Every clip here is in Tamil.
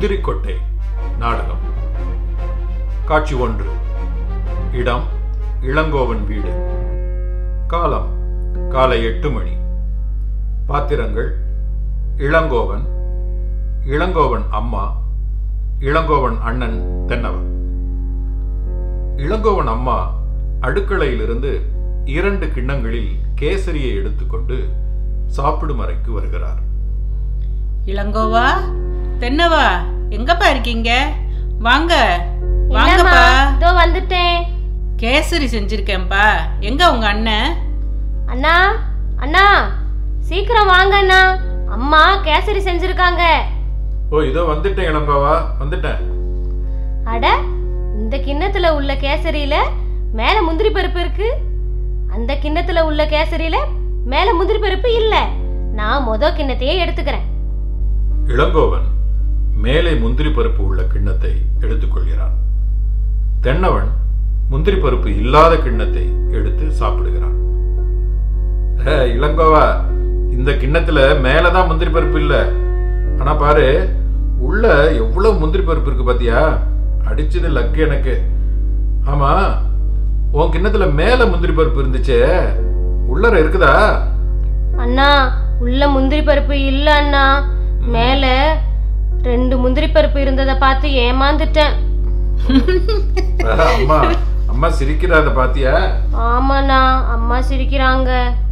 முந்திரிக்கொட்டை நாடகம் காட்சி ஒன்று இடம் இளங்கோவன் வீடு காலம் காலை எட்டு மணி பாத்திரங்கள் இளங்கோவன் இளங்கோவன் அம்மா இளங்கோவன் அண்ணன் தென்னவன் இளங்கோவன் அம்மா அடுக்களையிலிருந்து இரண்டு கிண்ணங்களில் கேசரியை எடுத்துக்கொண்டு சாப்பிடும் அறைக்கு வருகிறார் இளங்கோவா தென்னவா எங்கப்பா இருக்கீங்க வாங்க என்னம்மா வாங்கப்பா இதோ வந்துட்டேன் கேசரி செஞ்சிருக்கேன்ப்பா எங்க உங்க அண்ணன் அண்ணா அண்ணா சீக்கிரம் வாங்க அண்ணா அம்மா கேசரி செஞ்சிருக்காங்க ஓ இதோ வந்துட்டேன் இளங்கோவா வந்துட்டேன் அட இந்த கிண்ணத்துல உள்ள கேசரியில மேல முந்திரி பருப்பு இருக்கு அந்த கிண்ணத்துல உள்ள கேசரியில மேல முந்திரி பருப்பு இல்ல நான் மொத கிண்ணத்தையே எடுத்துக்கிறேன் இளங்கோவன் மேலே முந்திரி பருப்பு உள்ள கிண்ணத்தை எடுத்துக்கொள்கிறான் தென்னவன் முந்திரி பருப்பு இல்லாத கிண்ணத்தை எடுத்து சாப்பிடுகிறான் "ஏ, இளங்கோவா இந்த கிண்ணத்துல மேலதான் முந்திரி பருப்பு இல்ல ஆனா பாரு உள்ள எவ்வளவு முந்திரி பருப்பு இருக்கு பாத்தியா அடிச்சது லக்கு எனக்கு ஆமா உன் கிண்ணத்துல மேல முந்திரி பருப்பு இருந்துச்சே உள்ளர இருக்குதா அண்ணா உள்ள முந்திரி பருப்பு இல்ல அண்ணா மேல ரெண்டு முந்திரி பருப்பு இருந்ததை பார்த்து ஏமாந்துட்டேன் அம்மா அம்மா சிரிக்கிறாத பாத்தியா ஆமாண்ணா அம்மா சிரிக்கிறாங்க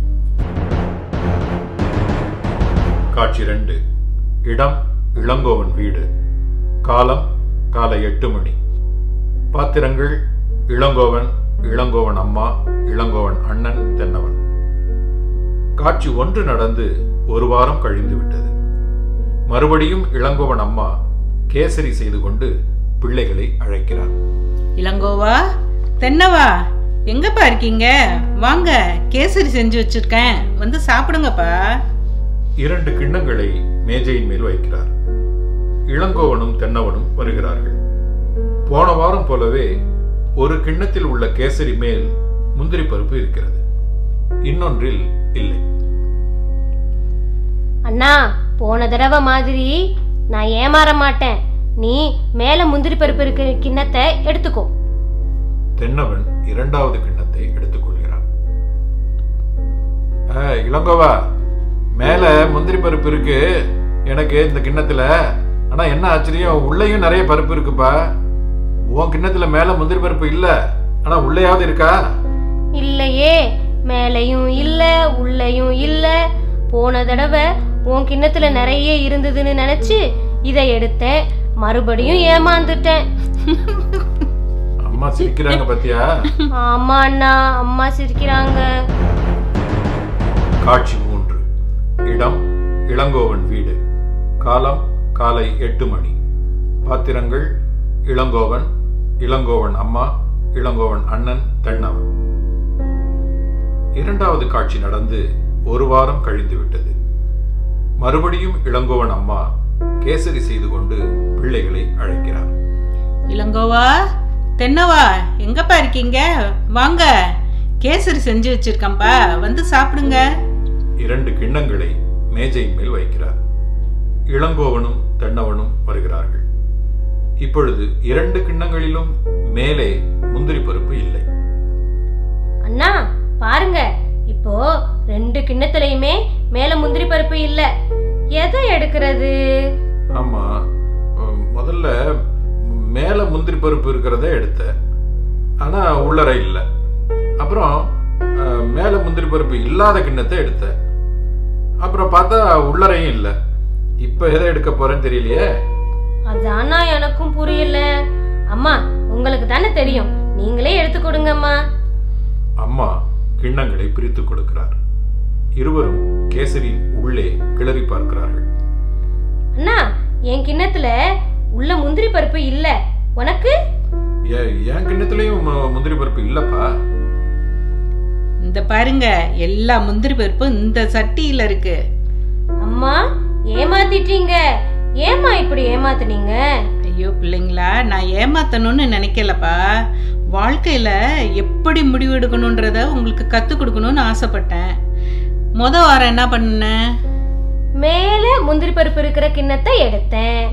காட்சி ரெண்டு இடம் இளங்கோவன் வீடு காலம் காலை எட்டு மணி பாத்திரங்கள் இளங்கோவன் இளங்கோவன் அம்மா இளங்கோவன் அண்ணன் தென்னவன் காட்சி ஒன்று நடந்து ஒரு வாரம் கழிந்து விட்டது மறுபடியும் இளங்கோவன் அம்மா கேசரி செய்து கொண்டு பிள்ளைகளை அழைக்கிறார் இளங்கோவா தென்னவா எங்கப்பா இருக்கீங்க வாங்க கேசரி செஞ்சு வச்சிருக்கேன் வந்து சாப்பிடுங்கப்பா இரண்டு கிண்ணங்களை மேஜையின் மேல் வைக்கிறார் இளங்கோவனும் தென்னவனும் வருகிறார்கள் போன வாரம் போலவே ஒரு கிண்ணத்தில் உள்ள கேசரி மேல் முந்திரி பருப்பு இருக்கிறது இன்னொன்றில் இல்லை அண்ணா போன தடவை மாதிரி நான் ஏமாற மாட்டேன் நீ மேல முந்திரி பருப்பு இருக்கிற கிண்ணத்தை எடுத்துக்கோ தென்னவன் இரண்டாவது கிண்ணத்தை எடுத்துக்கொள்கிறான் "ஆ, இளங்கோவா மேல முந்திரி பருப்பு இருக்கு எனக்கு இந்த கிண்ணத்துல ஆனா என்ன ஆச்சரியம் உள்ளேயும் நிறைய பருப்பு இருக்குப்பா உன் கிண்ணத்துல மேல முந்திரி பருப்பு இல்ல ஆனா உள்ளேயாவது இருக்கா இல்லையே மேலையும் இல்ல உள்ளேயும் இல்ல போன தடவை உன் கிண்ணத்துல நிறைய இருந்ததுன்னு நினைச்சு இதை எடுத்தேன் மறுபடியும் ஏமாந்துட்டேன் அம்மா சிரிக்கிறாங்க பாத்தியா ஆமா அண்ணா அம்மா சிரிக்கிறாங்க காட்சி மூன்று இடம் இளங்கோவன் வீடு காலம் காலை எட்டு மணி பாத்திரங்கள் இளங்கோவன் இளங்கோவன் அம்மா இளங்கோவன் அண்ணன் தென்னவன் இரண்டாவது காட்சி நடந்து ஒரு வாரம் கழிந்து விட்டது மறுபடியும் இளங்கோவன் அம்மா கேசரி செய்து கொண்டு பிள்ளைகளை அழைக்கிறார் இளங்கோவா தென்னவா எங்கப்பா இருக்கீங்க வாங்க கேசரி செஞ்சு வச்சிருக்கேன்ப்பா வந்து சாப்பிடுங்க இரண்டு கிண்ணங்களை மேஜையின் மேல் வைக்கிறார் இளங்கோவனும் தென்னவனும் வருகிறார்கள் இப்பொழுது இரண்டு கிண்ணங்களிலும் மேலே முந்திரி பருப்பு இல்லை அண்ணா பாருங்க இப்போ ரெண்டு கிண்ணத்துலயுமே மேல முந்திரி பருப்பு இல்ல எதை எடுக்கிறது ஆமா உம், முதல்ல மேல முந்திரி பருப்பு இருக்கிறத எடுத்தேன் ஆனா உள்ளர இல்லை அப்புறம் அஹ், மேல முந்திரி பருப்பு இல்லாத கிண்ணத்தை எடுத்தேன் அப்புறம் பார்த்தா உள்ளரையும் இல்லை இப்ப எதை எடுக்க போறேன்னு தெரியலையே அதானா எனக்கும் புரியல அம்மா உங்களுக்கு தானே தெரியும் நீங்களே எடுத்து கொடுங்கம்மா அம்மா கிண்ணங்களை பிரித்து கொடுக்கிறார் இருவரும் கேசரியின் உள்ளே கிளறி பார்க்கிறார்கள் அண்ணா என் கிண்ணத்துல உள்ள முந்திரி பருப்பு இல்ல உனக்கு ஏ- என் கிண்ணத்துலயும் மு- முந்திரி பருப்பு இல்லப்பா இந்த பாருங்க எல்லா முந்திரி பருப்பும் இந்த சட்டியில இருக்கு அம்மா ஏமாத்திட்டீங்க ஏமா இப்படி ஏமாத்துனீங்க ஐயோ பிள்ளைங்களா நான் ஏமாத்தணும்னு நினைக்கலப்பா வாழ்க்கையில எப்படி முடிவெடுக்கணுன்றத உங்களுக்கு கற்றுக் கொடுக்கணும்னு ஆசைப்பட்டேன் முத வாரம் என்ன பண்ணேன் மேலே முந்திரி பருப்பு இருக்கிற கிண்ணத்தை எடுத்தேன்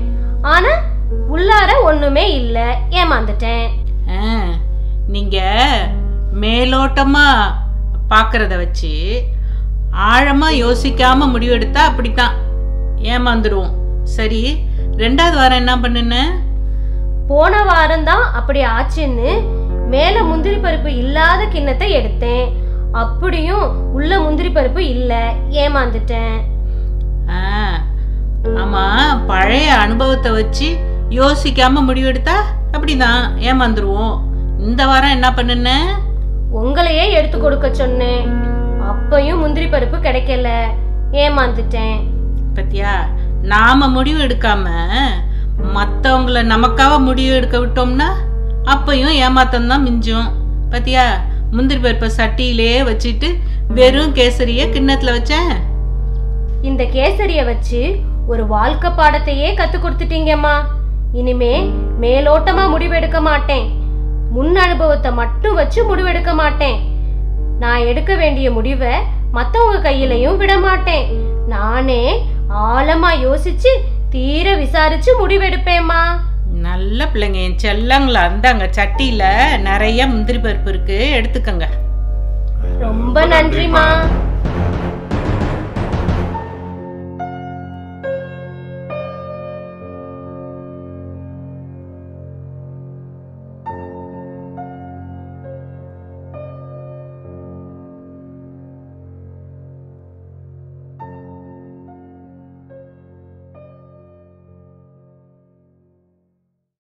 ஆனா உள்ளார ஒண்ணுமே இல்ல ஏமாந்துட்டேன் ஆ, நீங்க மேலோட்டமா பார்க்கறத வச்சு ஆழமா யோசிக்காம முடிவெடுத்தா அப்படித்தான் ஏமாந்துடுவோம் சரி ரெண்டாவது வாரம் என்ன பண்ணுன போன வாரம் தான் அப்படி ஆச்சுன்னு மேல முந்திரி பருப்பு இல்லாத கிண்ணத்தை எடுத்தேன் அப்படியும் உள்ள முந்திரி பருப்பு இல்ல ஏமாந்துட்டேன் ஆ, ஆமா பழைய அனுபவத்தை வச்சு யோசிக்காம முடிவெடுத்தா அப்படிதான் ஏமாந்துருவோம் இந்த வாரம் என்ன பண்ணுன உங்களையே எடுத்து கொடுக்க சொன்னேன் அப்பயும் முந்திரி பருப்பு கிடைக்கல ஏமாந்துட்டேன் பத்தியா நாம முடிவு எடுக்காம மத்தவங்கள நமக்காக முடிவு எடுக்க விட்டோம்னா அப்பயும் ஏமாத்தம் தான் மிஞ்சும் பத்தியா முந்திரி பருப்பை சட்டியிலே வச்சுட்டு வெறும் கேசரிய கிண்ணத்துல வச்சேன் இந்த கேசரிய வச்சு ஒரு வாழ்க்கை பாடத்தையே கத்து கொடுத்துட்டீங்கம்மா இனிமே மேலோட்டமா முடிவெடுக்க மாட்டேன் முன் அனுபவத்தை மட்டும் வச்சு முடிவெடுக்க மாட்டேன் நான் எடுக்க வேண்டிய முடிவை மத்தவங்க கையிலையும் விட மாட்டேன் நானே ஆழமா யோசிச்சு தீர விசாரிச்சு முடிவெடுப்பேம்மா நல்ல பிள்ளைங்க என் செல்லங்களா அந்தாங்க சட்டியில நிறைய முந்திரி பருப்பு இருக்கு எடுத்துக்கங்க ரொம்ப நன்றிம்மா